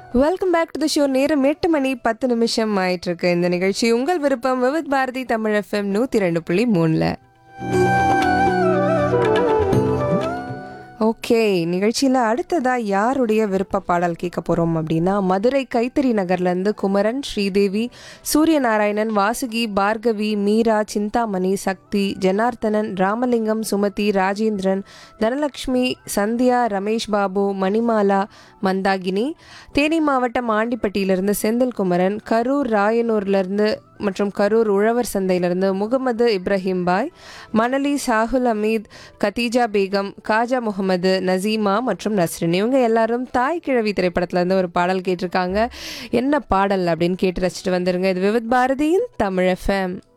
welcome back to the show நேரம் எட்டு மணி பத்து நிமிஷம் ஆயிட்டு இருக்கு இந்த நிகழ்ச்சி உங்கள் விருப்பம் விவித் பாரதி தமிழ் எஃப்எம் நூற்றி ரெண்டு புள்ளி மூணில் ஓகே நிகழ்ச்சியில் அடுத்ததா யாருடைய விருப்ப பாடல் கேட்க போகிறோம் அப்படின்னா மதுரை கைத்தறி நகர்லேருந்து குமரன் ஸ்ரீதேவி சூரியநாராயணன் வாசுகி பார்கவி மீரா சிந்தாமணி சக்தி ஜனார்த்தனன் ராமலிங்கம் சுமதி ராஜேந்திரன் தனலக்ஷ்மி சந்தியா ரமேஷ் பாபு மணிமாலா மந்தாகினி தேனி மாவட்டம் ஆண்டிப்பட்டியிலிருந்து செந்தில்குமரன் கரூர் ராயனூர்லேருந்து மற்றும் கரூர் உழவர் சந்தையிலிருந்து முகமது இப்ராஹிம் பாய் மணலி சாகுல் அமீத் கதீஜா பேகம் காஜா முகமது நசீமா மற்றும் நஸ்ரின் இவங்க எல்லாரும் தாய் கிழவி திரைப்படத்துல ஒரு பாடல் கேட்டிருக்காங்க என்ன பாடல் அப்படின்னு கேட்டு ரசிச்சுட்டு வந்துருங்க இது விவித் பாரதியின் தமிழ் எஃப்எம்